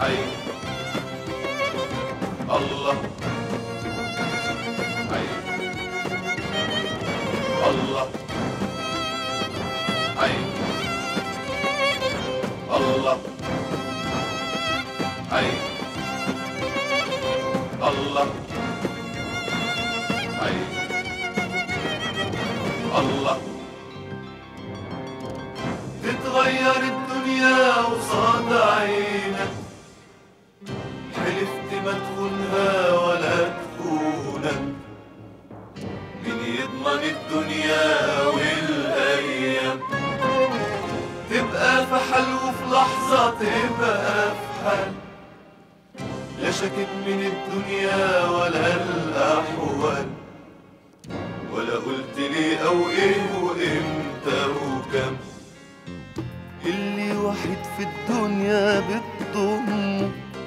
حي الله حي الله حي الله حي الله حي الله تتغير الدنيا وصاد عينك حلفت ما تخونها ولا تخونك مين يضمن الدنيا والايام تبقى في حل وفي لحظة تبقى في حل لا شكت من الدنيا ولا الأحوال ولا قلت لي أو إيه وإمتى وكم اللي وحيد في الدنيا بتضمه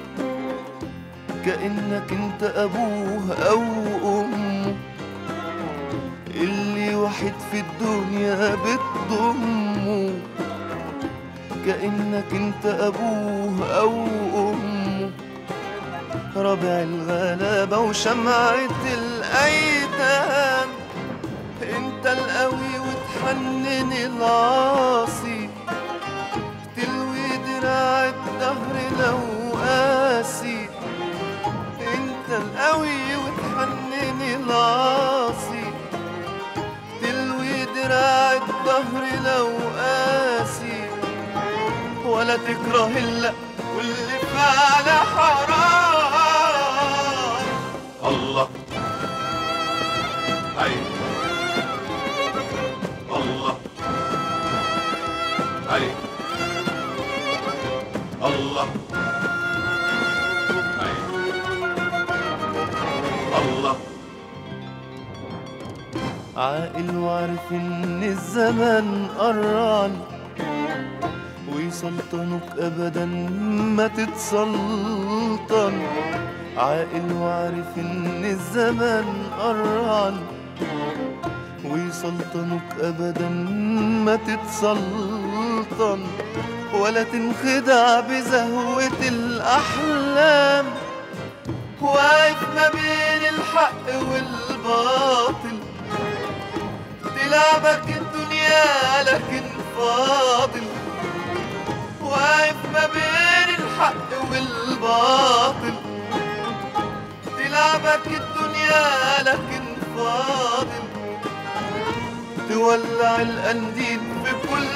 كأنك انت أبوه أو أمه اللي وحيد في الدنيا بتضمه كأنك انت أبوه أو أمه ربع الغلابة وشمعة الأيتام انت القوي وتحنن العاصي تلوي دراع الدهر لو قاسي انت القوي وتحنن العاصي تلوي دراع الدهر لو قاسي ولا تكره الا واللي فعل حرام الله هاي الله هاي الله هاي الله عاقل وعارف ان الزمن قران ويسلطنك ابدا ما تتسلطن عاقل وعارف ان الزمن قران ويسلطنك ابدا ما تتسلطن ولا تنخدع بزهوة الأحلام واقف ما بين الحق والباطل تلعبك الدنيا لكن فاضل واقف ما بين الحق والباطل تلعبك الدنيا لكن فاضل تولع القنديل في كل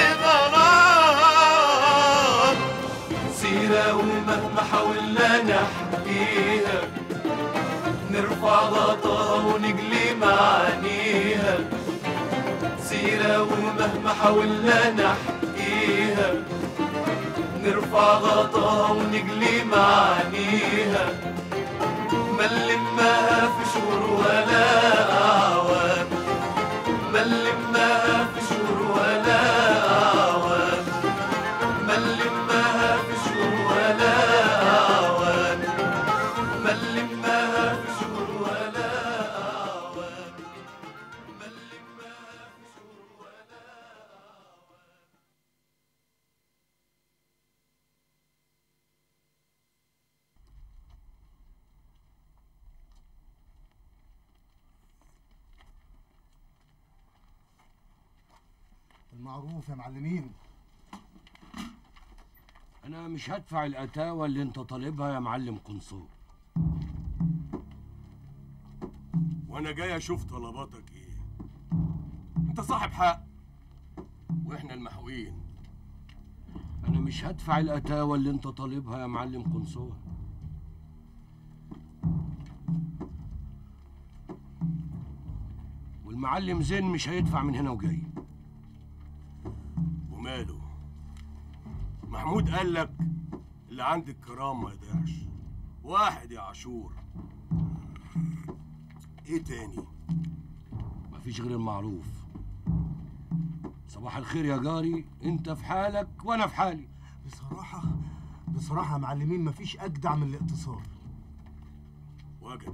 ضرار سيرة ومهما حاولنا نحكيها نرفع غطاها ونجلي معانيها سيرة ومهما حاولنا نحكيها نرفع غطاها ونجلي معانيها ما نلمها في شهور ولا أعوام ما نلمها في شهور ولا أعوام ما نلمها في شهور ولا أعوام ما نلمها في شهور ولا أعوام ما نلمها في شهور ولا المعروف يا معلمين انا مش هدفع الاتاوه اللي انت طالبها يا معلم قنصور وانا جاي اشوف طلباتك ايه انت صاحب حق واحنا المحقوقين انا مش هدفع الاتاوه اللي انت طالبها يا معلم قنصور والمعلم زين مش هيدفع من هنا وجاي وماله محمود قال لك اللي عند الكرام ما يضيعش واحد يا عاشور ايه تاني مفيش غير المعروف صباح الخير يا جاري انت في حالك وانا في حالي بصراحة بصراحة يا معلمين مفيش أجدع من الاقتصاد وجب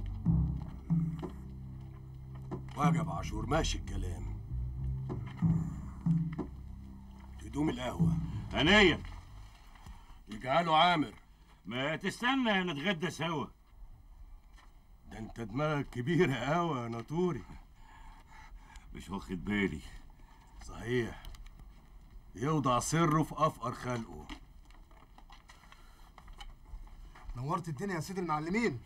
وجب عاشور ماشي الكلام تدوم القهوة هنيا يجعله عامر ما تستنى نتغدى سوا ده انت دماغك كبيرة قوي يا ناطوري مش واخد بالي صحيح يوضع سره في افقر خلقه نورت الدنيا يا سيدي المعلمين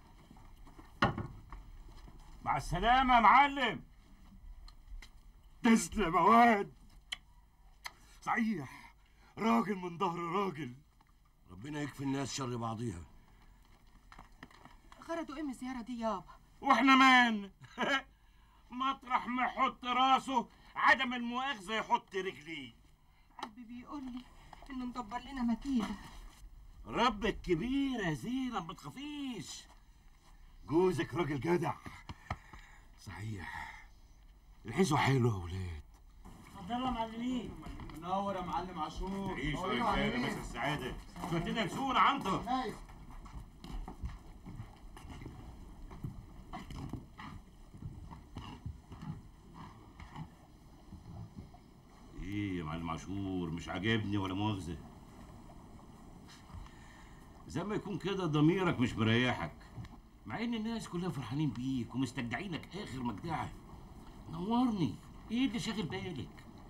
مع السلامة يا معلم تسلم يا واد صحيح راجل من ظهر راجل ربنا يكفي الناس شر بعضيها غرضه ايه من الزياره دي يابا واحنا مان مطرح ما يحط راسه عدم المؤاخذة يحط رجليه قلبي بيقول لي انه مدبر لنا مكيده ربك كبير يا زينب ما تخافيش جوزك راجل جدع صحيح العزوة حلوة يا ولاد اتفضلوا يا معلمين منور يا معلم عاشور عيشوا يا رجالة بس السعادة كنتنا نسونا عنتر ايه يا معلم عاشور مش عاجبني ولا مؤاخذة زي ما يكون كده ضميرك مش مريحك مع ان الناس كلها فرحانين بيك ومستجدعينك اخر مجدعة نورني ايه اللي شاغل بالك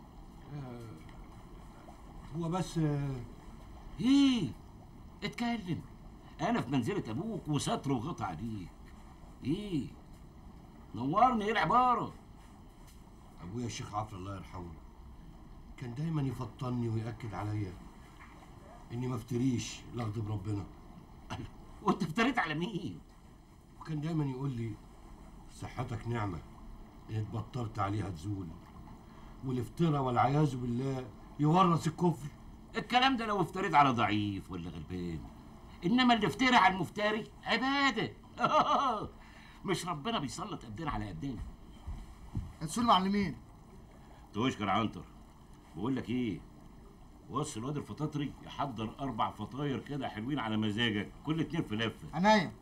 هو بس ايه اتكلم انا في منزلة ابوك وستر وغطى عليك ايه نورني ايه العبارة ابويا الشيخ عفر الله يرحمه كان دايما يفطني ويأكد عليا اني ما افتريش لا اغضب ربنا وانت افتريت على مين وكان دايما يقول لي صحتك نعمة إن اتبطرت عليها تزول والافتراء والعياذ بالله يورث الكفر الكلام ده لو افتريت على ضعيف ولا غلبان انما اللي افترى على المفتري عباده مش ربنا بيسلط قدنا على قدنا انسوا المعلمين تشكر عنتر بقول لك ايه وص الواد الفطاطري يحضر اربع فطاير كده حلوين على مزاجك كل اتنين في لفه عناية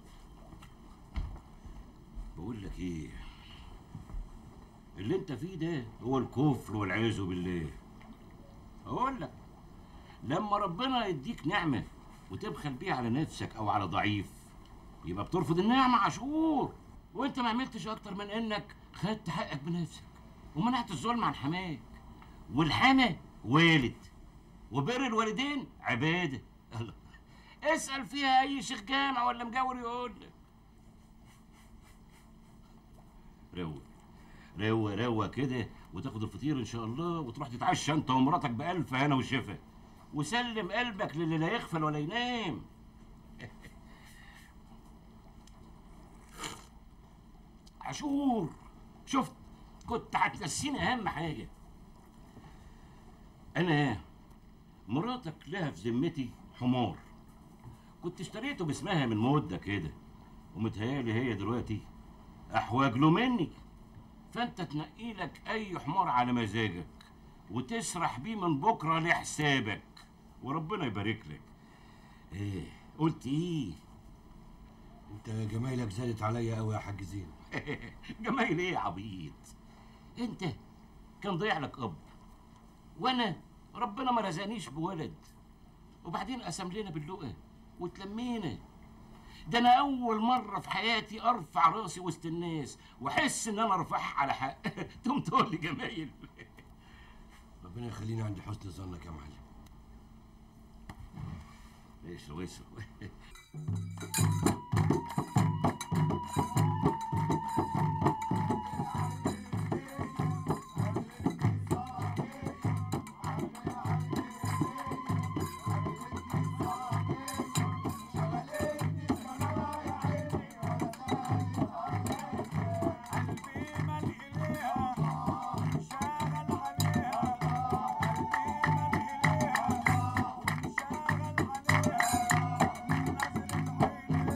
بقول لك ايه اللي انت فيه ده هو الكفر والعياذ بالله اقول لك لما ربنا يديك نعمه وتبخل بيها على نفسك او على ضعيف يبقى بترفض النعمه عشور وانت ما عملتش اكتر من انك خدت حقك بنفسك ومنعت الظلم عن حماك والحما والد وبر الوالدين عباده الله اسال فيها اي شيخ جامع ولا مجاور يقول لك روق روق روق كده وتاخد الفطير ان شاء الله وتروح تتعشى انت ومراتك بألف هنا وشفا وسلم قلبك للي لا يغفل ولا ينام عاشور شفت كنت هتنسيني اهم حاجه انا مراتك لها في ذمتي حمار كنت اشتريته باسمها من مده كده ومتهيالي هي دلوقتي احواج له مني فانت تنقي لك اي حمار على مزاجك وتسرح بيه من بكره لحسابك وربنا يبارك لك ايه قلت ايه انت جمايلك زادت عليا قوي يا حاج زين جمايل ايه يا عبيط انت كان ضيع لك اب وانا ربنا ما رزقنيش بولد وبعدين قسم لنا باللقا واتلمينا ده انا اول مره في حياتي ارفع راسي وسط الناس واحس ان انا رفعها على حق تقوم تقول لي جمايل ربنا يخليني عند حسن ظنك يا معلم اشرب اشرب شغل عليها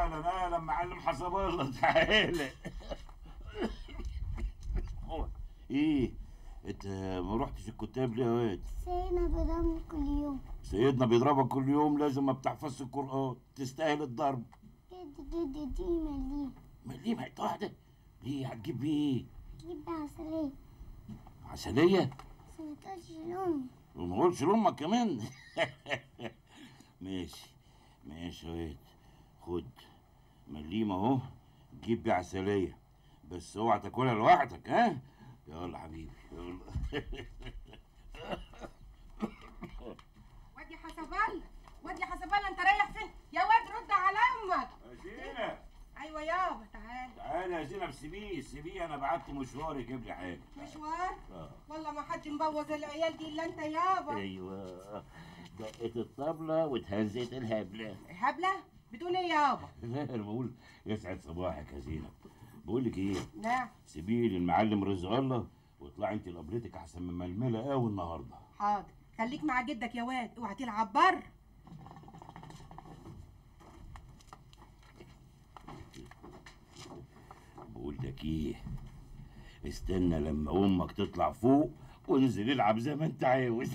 اهلا اهلا معلم حسب الله تعالى ايه انت ما رحتش الكتاب ليه يا واد سيدنا بضم كل يوم سيدنا بيضربك كل يوم لازم ما بتحفظش القران تستاهل الضرب جد جد دي مليه ما ليه ما واحده ليه هتجيب بيه ايه جيب عسلية عسليه بس ما تقولش لأمي وما اقولش لامك كمان ماشي ماشي يا واد خد مليم اهو جيب بيه عسليه بس اوعى تاكلها لوحدك ها يلا حبيبي يلا واد يا حسبال واد يا حسبال انت رايح فين يا واد رد على امك زينب ايوه يابا تعال تعالى يا زينب سيبيه سيبيه انا بعت مشوار يجيب لي حاجه مشوار آه. والله ما حد مبوظ العيال دي الا انت يابا ايوه دقت الطبلة واتهزت الهبلة هبله بتقول ايه يابا لا انا بقول يسعد صباحك يا زينب بقول لك ايه نعم سيبيه للمعلم رزق الله واطلعي انت لقبلتك احسن من ململه قوي النهارده حاضر خليك مع جدك يا واد اوعى تلعب بر بقول لك ايه استنى لما امك تطلع فوق وانزل العب زي ما انت عاوز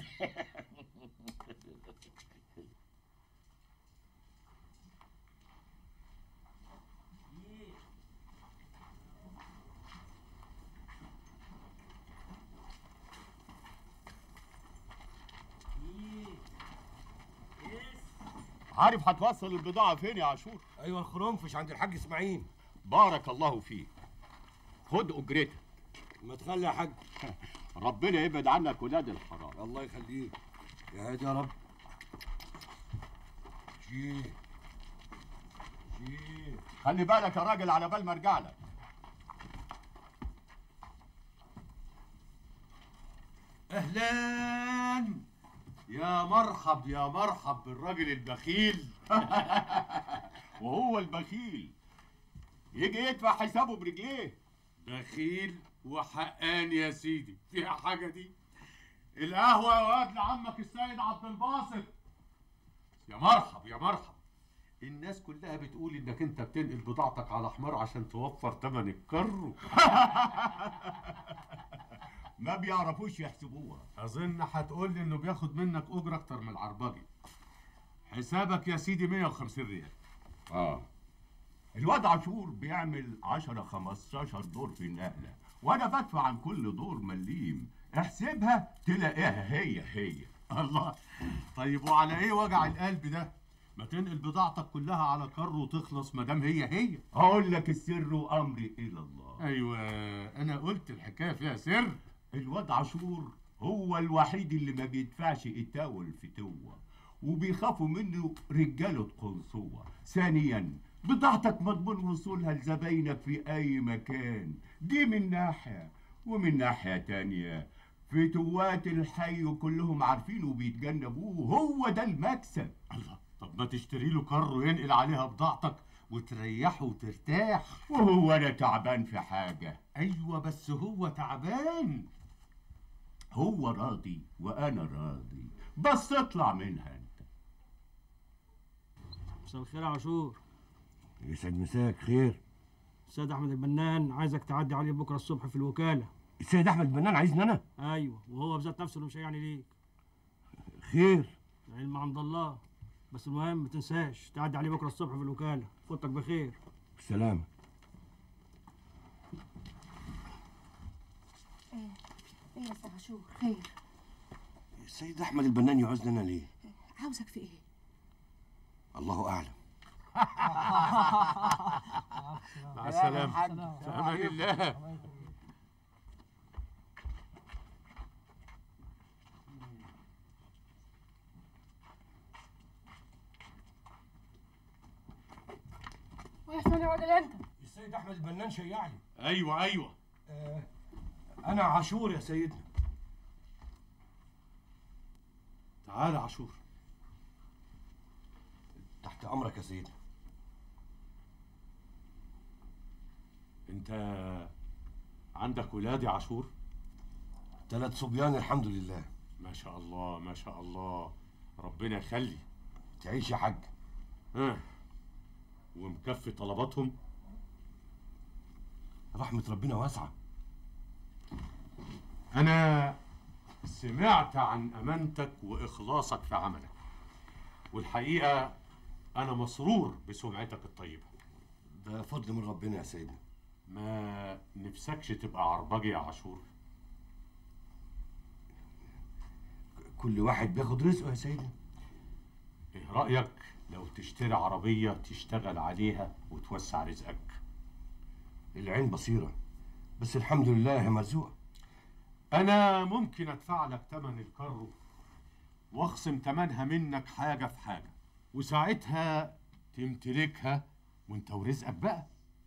عارف هتوصل البضاعة فين يا عاشور؟ ايوه الخرنفش عند الحاج اسماعيل بارك الله فيك خد أجرتك ما تخلي يا حاج ربنا يبعد عنك ولاد الحرام الله يخليك يا هادي يا رب شيل شيل خلي بالك يا راجل على بال ما ارجع لك اهلا يا مرحب يا مرحب بالراجل البخيل وهو البخيل يجي يدفع حسابه برجليه بخيل وحقان يا سيدي فيها حاجه دي القهوه يا واد لعمك السيد عبد الباسط يا مرحب يا مرحب الناس كلها بتقول انك انت بتنقل بضاعتك على حمار عشان توفر تمن الكرو ما بيعرفوش يحسبوها اظن هتقول لي انه بياخد منك اجره اكتر من العربجي حسابك يا سيدي 150 ريال اه الواد عاشور بيعمل 10 15 دور في النقلة وانا بدفع عن كل دور مليم احسبها تلاقيها هي هي الله طيب وعلى ايه وجع القلب ده ما تنقل بضاعتك كلها على كر وتخلص ما دام هي هي اقول لك السر وامري الى الله ايوه انا قلت الحكايه فيها سر الواد عاشور هو الوحيد اللي ما بيدفعش اتاوة الفتوة وبيخافوا منه رجالة قنصوة ثانيا بضاعتك مضمون وصولها لزباينك في اي مكان دي من ناحية ومن ناحية تانية فتوات الحي كلهم عارفين وبيتجنبوه هو ده المكسب الله طب ما تشتري له كر وينقل عليها بضاعتك وتريحه وترتاح وهو انا تعبان في حاجة ايوه بس هو تعبان هو راضي وانا راضي بس اطلع منها انت مساء الخير يا عاشور يسعد مساك خير السيد احمد البنان عايزك تعدي عليه بكره الصبح في الوكاله السيد احمد بنان عايزني انا ايوه وهو بذات نفسه اللي مش يعني ليك خير العلم عند الله بس المهم ما تنساش تعدي عليه بكره الصبح في الوكاله فوتك بخير سلام ايه ايه يا استاذ عاشور خير السيد احمد البنان يعوزني انا ليه عاوزك في ايه الله اعلم مع السلامه في امان الله ويحسن يا راجل انت السيد احمد البنان شيعني ايوه ايوه آه انا عاشور يا سيدنا تعال يا عاشور تحت امرك يا سيدنا انت عندك ولاد يا عاشور ثلاث صبيان الحمد لله ما شاء الله ما شاء الله ربنا يخلي تعيش يا حاج ها ومكفي طلباتهم رحمة ربنا واسعة أنا سمعت عن أمانتك وإخلاصك في عملك والحقيقة أنا مسرور بسمعتك الطيبة ده فضل من ربنا يا سيدنا ما نفسكش تبقى عربجي يا عاشور كل واحد بياخد رزقه يا سيدنا إيه رأيك لو تشتري عربية تشتغل عليها وتوسع رزقك العين بصيرة بس الحمد لله يا مرزوق أنا ممكن أدفع لك تمن الكرو وأخصم تمنها منك حاجة في حاجة وساعتها تمتلكها وأنت ورزقك بقى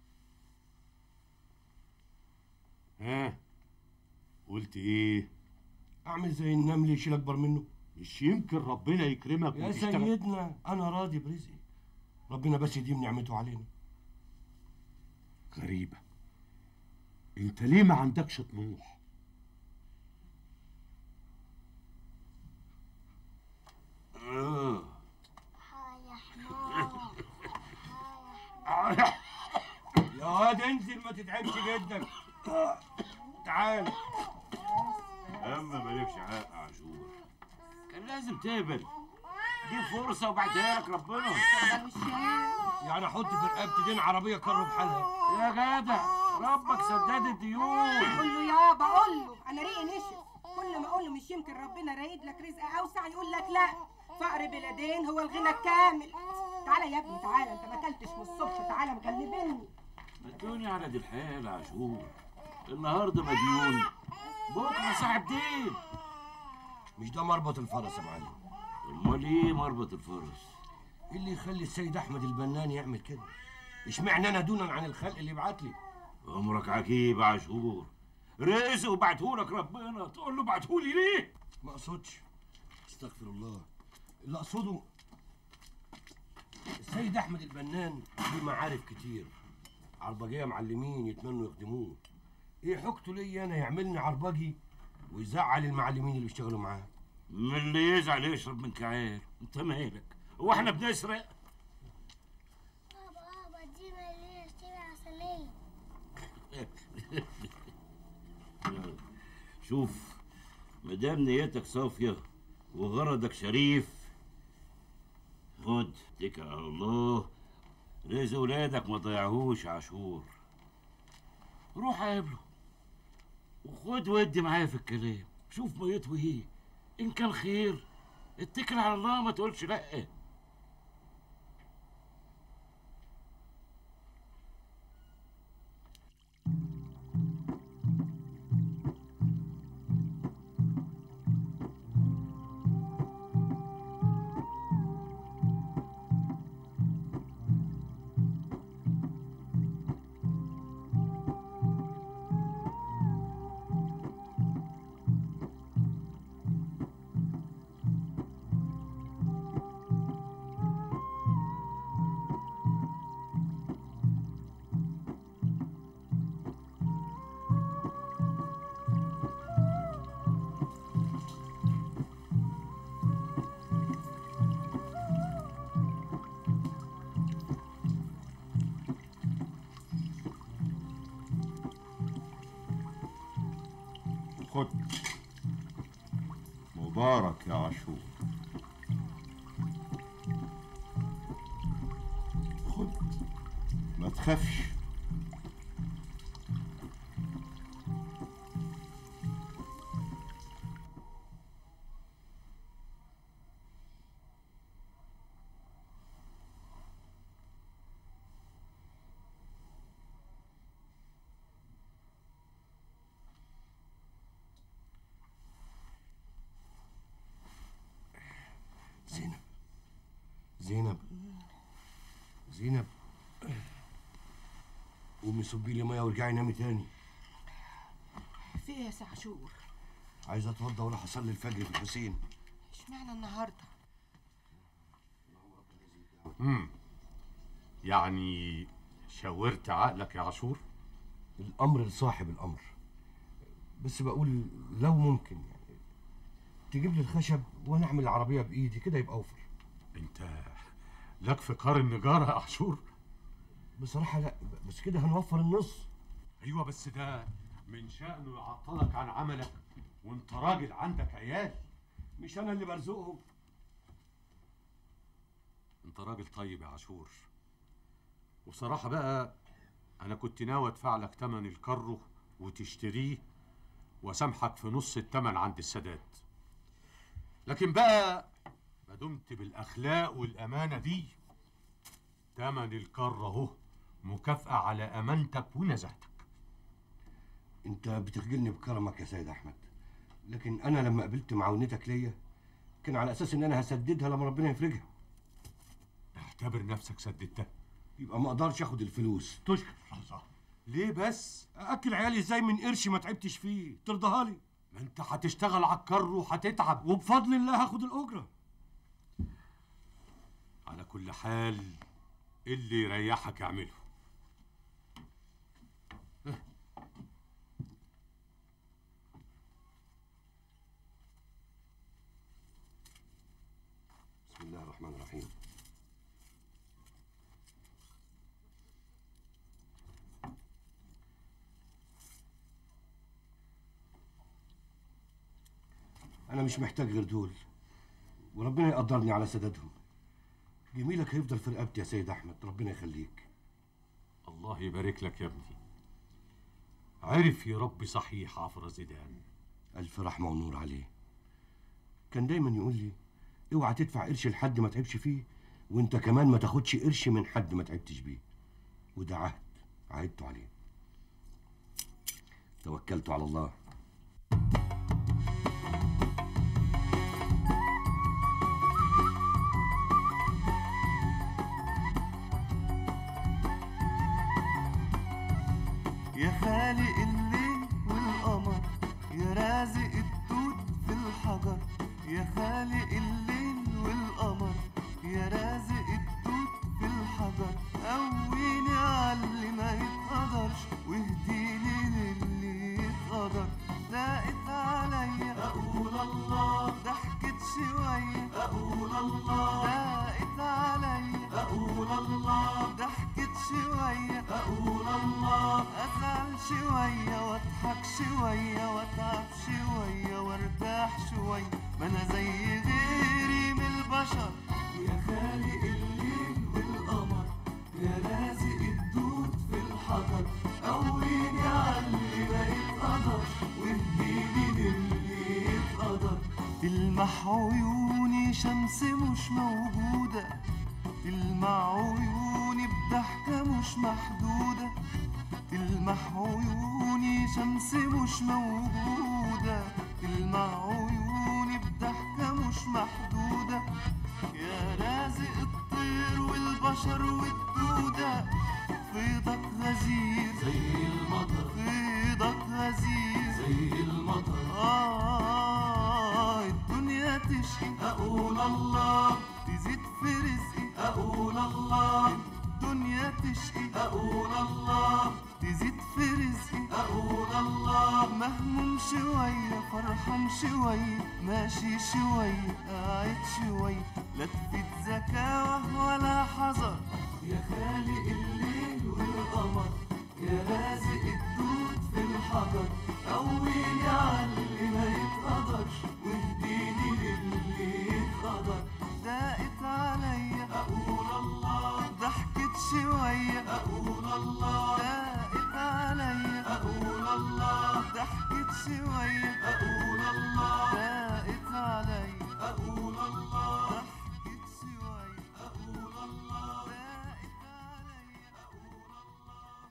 ها قلت إيه؟ أعمل زي النمل يشيل أكبر منه مش يمكن ربنا يكرمك يا وتشتغل سيدنا أنا راضي برزقي ربنا بس يديم نعمته علينا غريبة أنت ليه ما عندكش طموح؟ آه. يا حمار يا واد انزل ما تتعبش جدك تعال اما مالكش حق يا عاشور كان لازم تقبل دي فرصه وبعدها لك ربنا يعني احط في رقبتي دين عربيه كرو بحالها يا جدع ربك سداد الديون قول له يابا قول له انا ريقي نشف كل ما اقول له مش يمكن ربنا رايد لك رزق اوسع يقول لك لا فقر بلادين هو الغنى الكامل تعالى يا ابني تعالى انت ما اكلتش من الصبح تعالى مغلبني الدنيا على دي الحال يا عاشور النهارده مديون بكره صاحب دين مش ده مربط الفرس يا معلم امال ايه مربط الفرس إيه اللي يخلي السيد احمد البنان يعمل كده اشمعنى انا دونا عن الخلق اللي يبعت لي عمرك عجيب يا عاشور رزق وبعتهولك ربنا تقول له بعتهولي ليه ما اقصدش استغفر الله اللي اقصده السيد احمد البنان ليه معارف كتير عربجيه معلمين يتمنوا يخدموه ايه حكته ليا انا يعملني عربجي ويزعل المعلمين اللي بيشتغلوا معاه من اللي يزعل يشرب من كعير انت مالك هو احنا بنسرق بابا بابا دي مالية اشتري عسلية شوف مدام نيتك صافية وغرضك شريف خد اتكل على الله رزق ولادك ما ضيعهوش يا عاشور روح قابله وخد ودي معايا في الكلام شوف ميته ايه ان كان خير اتكل على الله ما تقولش لا خد مبارك يا عاشور خد ما تخافش زينب زينب زينب قومي صبي لي ميه وارجعي نامي تاني في ايه يا سي عاشور عايز اتوضى واروح اصلي الفجر في الحسين اشمعنى النهارده امم يعني شاورت عقلك يا عاشور الامر لصاحب الامر بس بقول لو ممكن يعني تجيب لي الخشب وانا اعمل العربيه بايدي كده يبقى اوفر انت لك في كار النجارة يا عاشور بصراحه لا بس كده هنوفر النص ايوه بس ده من شأنه يعطلك عن عملك وانت راجل عندك عيال مش انا اللي برزقهم انت راجل طيب يا عاشور وبصراحة بقى انا كنت ناوي ادفع لك تمن الكرو وتشتريه واسامحك في نص التمن عند السداد لكن بقى ما دمت بالاخلاق والامانة دي تمن الكر اهو مكافأة على امانتك ونزاهتك انت بتخجلني بكرمك يا سيد احمد لكن انا لما قبلت معاونتك ليا كان على اساس ان انا هسددها لما ربنا يفرجها اعتبر نفسك سددتها يبقى ما اقدرش اخد الفلوس تشكر لحظة ليه بس اكل عيالي ازاي من قرش ما تعبتش فيه ترضاها لي ما انت هتشتغل على الكر وهتتعب وبفضل الله هاخد الاجره على كل حال اللي يريحك اعمله بسم الله الرحمن الرحيم انا مش محتاج غير دول وربنا يقدرني على سدادهم جميلك هيفضل في رقبتي يا سيد احمد ربنا يخليك الله يبارك لك يا ابني عرف يربي صحيح عفر زيدان الف رحمه ونور عليه كان دايما يقول لي اوعى تدفع قرش لحد ما تعبش فيه وانت كمان ما تاخدش قرش من حد ما تعبتش بيه وده عهد عهدته عليه توكلت على الله يا خالق الليل والقمر يا رازق الدود في الحجر يا خالق الليل والقمر يا رازق الدود في الحجر قويني على اللي ما يتقدرش واهديني للي يتقدر ضاقت عليا اقول الله ضحكت شويه اقول الله ضاقت عليا اقول الله ضحكت شويه اقول الله ازعل شويه واضحك شويه واتعب شويه وارتاح شويه ما انا زي غيري من البشر يا خالق الليل والقمر يا رازق الدود في الحجر قويني على اللي ما يتقدرش واهديني للي يتقدر تلمح عيوني شمس مش موجودة تلمع عيوني بضحكة مش محدودة تلمح عيوني شمس مش موجودة تلمع عيوني بضحكة مش محدودة يا رازق الطير والبشر والدودة فيضك غزير زي المطر فيضك غزير زي المطر آه الدنيا تشقي أقول الله تزيد في رزقي أقول الله الدنيا تشقي أقول الله تزيد في رزقي أقول الله مهموم شوية فرحان شوية ماشي شوية قاعد شوية لا تفيد زكاوة ولا حذر يا خالق الليل والقمر يا رازق الدود في الحجر قويني على اللي ما يتقدرش واهديني للي يتقدر ضاقت عليا اقول الله ضحكت شوية اقول الله ضاقت عليا اقول الله ضحكت شوية اقول الله ضاقت عليا اقول الله ضحكت شوية اقول الله ضاقت عليا اقول الله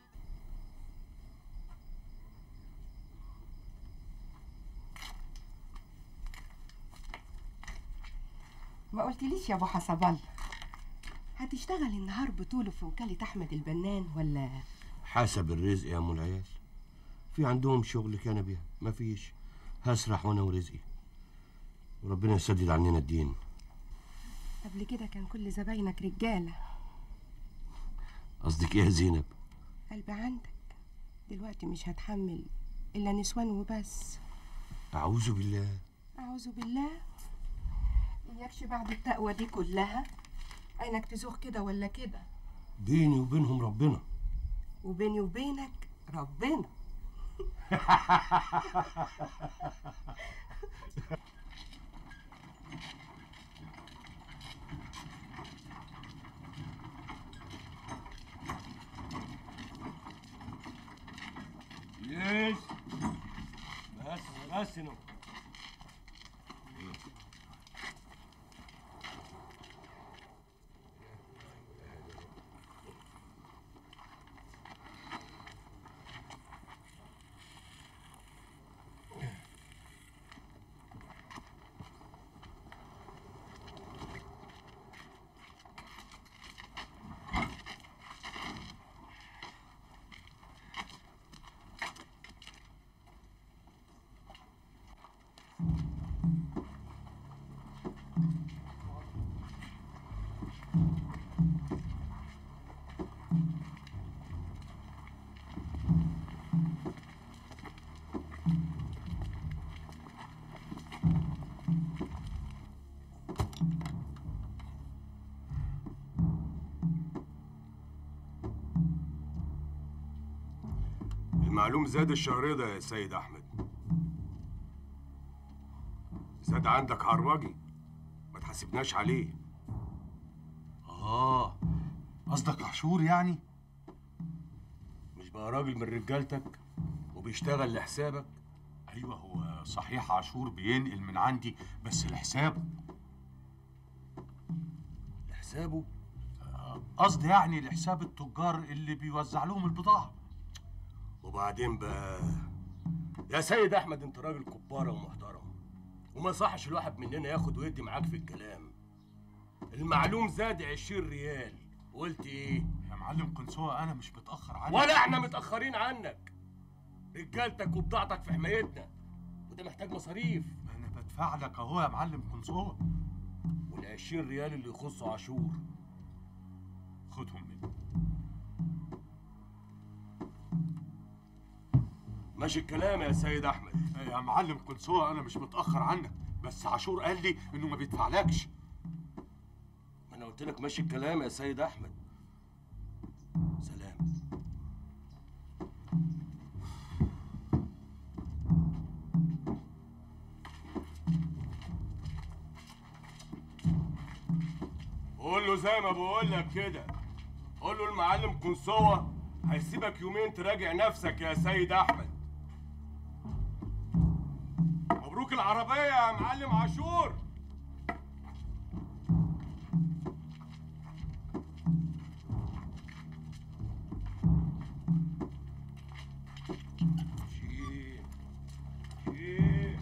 ما قلتليش يا ابو حسب الله هتشتغل النهار بطوله في وكالة أحمد البنان ولا حسب الرزق يا ام العيال في عندهم شغل كان بيها مفيش هسرح وانا ورزقي وربنا يسدد عننا الدين قبل كده كان كل زباينك رجالة قصدك ايه يا زينب قلب عندك دلوقتي مش هتحمل إلا نسوان وبس اعوذ بالله أعوذ بالله إياكش بعد التقوى دي كلها عينك تزوغ كده ولا كده بيني وبينهم ربنا وبيني وبينك ربنا ليش؟ بس بس نو المعلوم زاد الشهر ده يا سيد احمد زاد عندك عربجي ما تحاسبناش عليه اه قصدك عاشور يعني مش بقى راجل من رجالتك وبيشتغل لحسابك ايوه هو صحيح عاشور بينقل من عندي بس لحسابه لحسابه قصدي يعني لحساب التجار اللي بيوزع لهم البضاعه وبعدين بقى يا سيد احمد انت راجل كبارة ومحترم وما صحش الواحد مننا ياخد ويدي معاك في الكلام المعلوم زاد عشرين ريال قلت ايه يا معلم قنصوة انا مش متاخر عنك ولا احنا متاخرين عنك رجالتك وبضاعتك في حمايتنا وده محتاج مصاريف ما انا بدفع لك اهو يا معلم قنصوة والعشرين ريال اللي يخصوا عاشور خدهم مني ماشي الكلام يا سيد احمد يا معلم قنصوة انا مش متاخر عنك بس عاشور قال لي انه ما بيدفعلكش ما انا قلت لك ماشي الكلام يا سيد احمد سلام قول له زي ما بقول لك كده قول له المعلم كنسوة هيسيبك يومين تراجع نفسك يا سيد احمد مبروك العربية يا معلم عاشور شيء شيء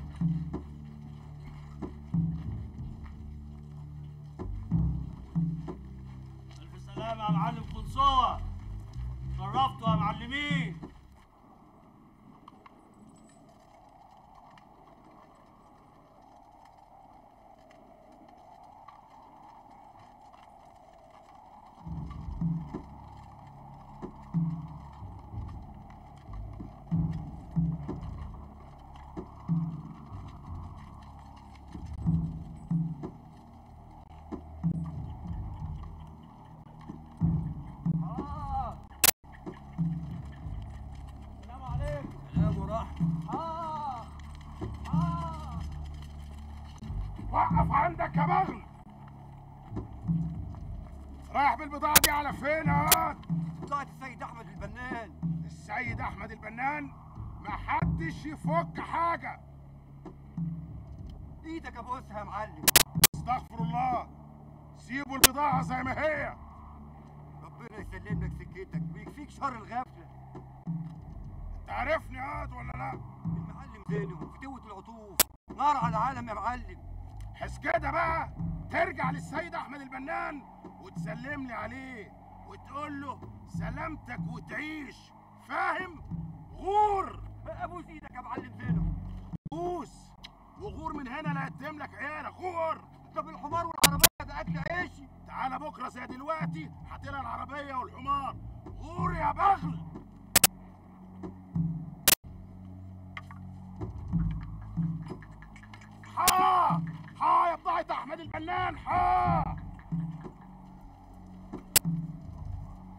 ألف سلامة يا معلم قنصوة شرفتوا يا معلمين السلام عليكم سلام ورحمة آه آه وقف عندك يا بغل رايح بالبضاعة دي على فين يا بضاعة السيد أحمد البنان السيد أحمد البنان محدش يفك حاجة إيدك أبوسها يا معلم استغفر الله سيبوا البضاعة زي ما هي ربنا يسلم لك سكتك ويكفيك شر الغفلة انت عارفني ياض ولا لا المعلم زينو فتوة العطوف نار على العالم يا معلم حس كده بقى ترجع للسيد أحمد البنان وتسلم لي عليه وتقول له سلامتك وتعيش فاهم غور أبوس إيدك يا معلم زينو بوس وغور من هنا لا يتم لك عيالك غور طب الحمار والعربية ده أكل عيشي تعالى بكره زي دلوقتي هاتلها العربيه والحمار غور يا بغل حا حا يا بضاعة أحمد البنان حا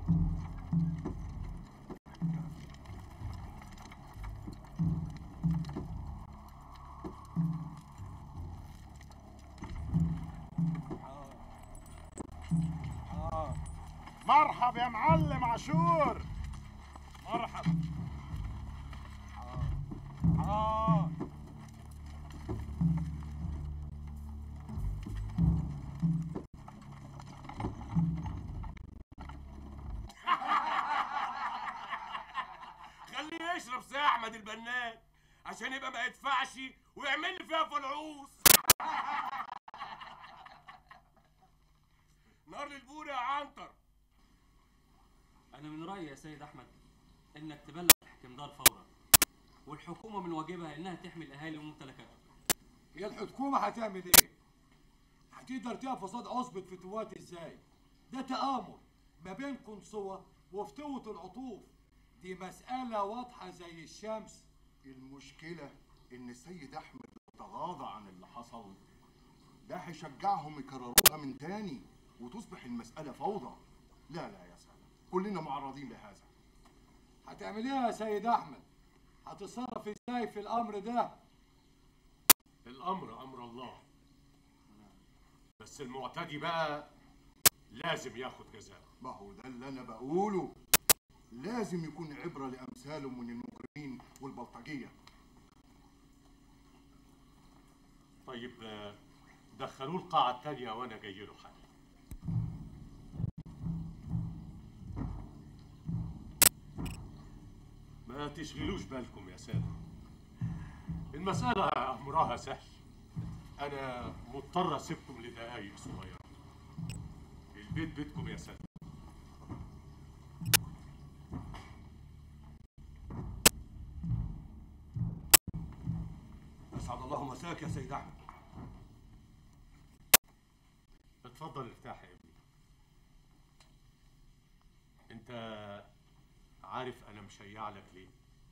مرحب يا معلم عاشور مرحب آه. خليه يشرب زي احمد البنان عشان يبقى ما يدفعش ويعمل لي فيها فلعوص نار للبور يا عنتر أنا من رأيي يا سيد أحمد إنك تبلغ الحكمدار فورا والحكومة من واجبها إنها تحمي الأهالي وممتلكاتهم هي الحكومة هتعمل ايه؟ هتقدر تقف قصاد عصبة فتوات ازاي؟ ده تآمر ما بين قنصوة وفتوة العطوف دي مسألة واضحة زي الشمس المشكلة إن السيد أحمد لو تغاضى عن اللي حصل ده هيشجعهم يكرروها من تاني وتصبح المسألة فوضى لا لا يا سلام كلنا معرضين لهذا هتعمل ايه يا سيد أحمد؟ هتتصرف ازاي في الأمر ده؟ الامر امر الله بس المعتدي بقى لازم ياخد جزاء ما هو ده اللي أنا بقوله لازم يكون عبرة لأمثاله من المجرمين والبلطجية طيب آه، دخلوه القاعة التانية وانا جاي له حالا ما تشغلوش بالكم يا سادة المسألة أمرها سهل أنا مضطر أسيبكم لدقايق صغيرة البيت بيتكم يا سادة اسعد الله مساك يا سيد احمد اتفضل ارتاح يا ابني انت عارف انا مشيع لك ليه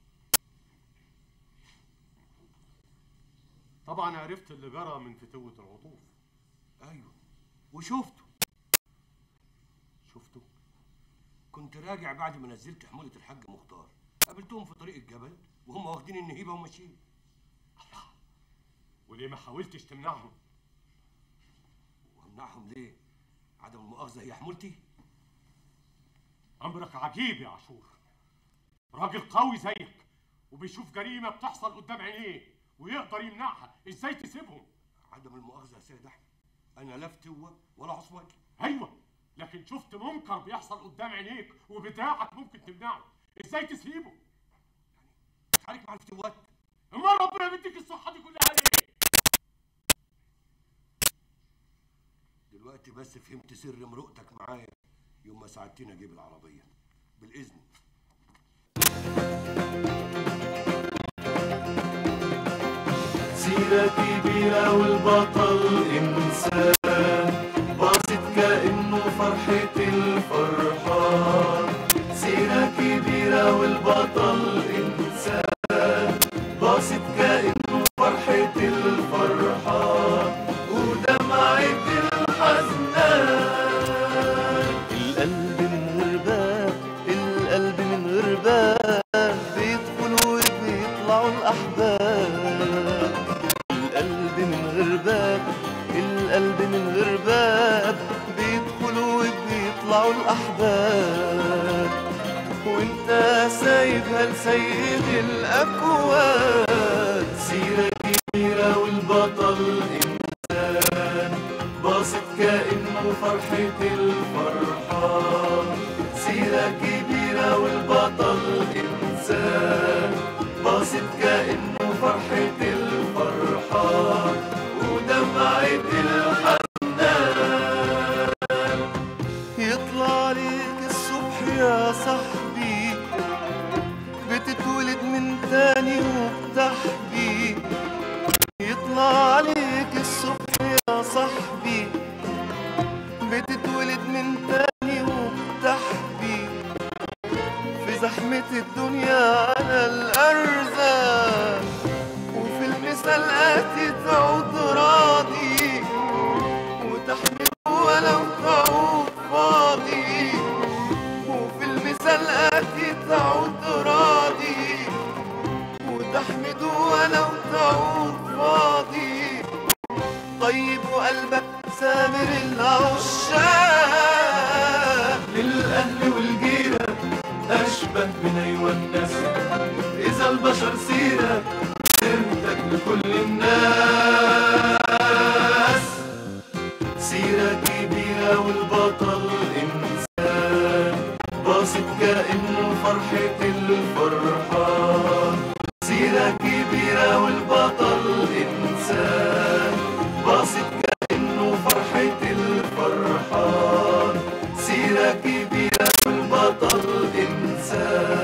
طبعا عرفت اللي جرى من فتوة العطوف ايوه وشفته شفته كنت راجع بعد ما نزلت حمولة الحاج مختار قابلتهم في طريق الجبل وهم واخدين النهيبة وماشيين وليه ما حاولتش تمنعهم وامنعهم ليه؟ عدم المؤاخذة هي حمولتي؟ امرك عجيب يا عاشور راجل قوي زيك وبيشوف جريمة بتحصل قدام عينيه ويقدر يمنعها ازاي تسيبهم عدم المؤاخذة يا سيد احمد انا لا فتوة ولا عصمتي ايوه لكن شفت منكر بيحصل قدام عينيك وبتاعك ممكن تمنعه ازاي تسيبه تحارك مع الفتوات امال ربنا بيديك الصحة دي كلها ليه دلوقتي بس فهمت سر مرؤتك معايا يوم ما ساعدتني اجيب العربية بالاذن سيرة كبيرة والبطل إنسان باصت كأنه فرحة الفرحان سيرة كبيرة والبطل إنسان باصت كأنه فرحة الفرحان ودمعة الحزنان القلب من غرباب القلب من غرباب بيدخلوا وبيطلعوا الأحباب القلب من غرباب القلب من غرباب بيدخلوا وبيطلعوا الأحباب وانت سايبها لسيد الأكوان سيرة كبيرة والبطل إنسان باصت كأنه فرحة الفرحان سيرة كبيرة والبطل إنسان باصت كأنه فرحة الفرحان ودمعة الحنان يطلع عليك الصبح يا صاحبي بتتولد من تاني وبتحبي يطلع عليك الصبح يا صاحبي بتتولد من تاني وبتحبي في زحمة الدنيا على الأرزاق وفي المسلقات تعود راضي وتحمل ولو تعود فاضي طيب وقلبك سامر العشاق للأهل والجيرة أشبه من أيوة الناس إذا البشر سيرة سيرتك لكل الناس سيرة كبيرة والبطل إنسان باصت كأنه فرحة الفرحان سيرة كبيرة والبطل إنسان باصت كأنه فرحة الفرحان سيرة كبيرة والبطل إنسان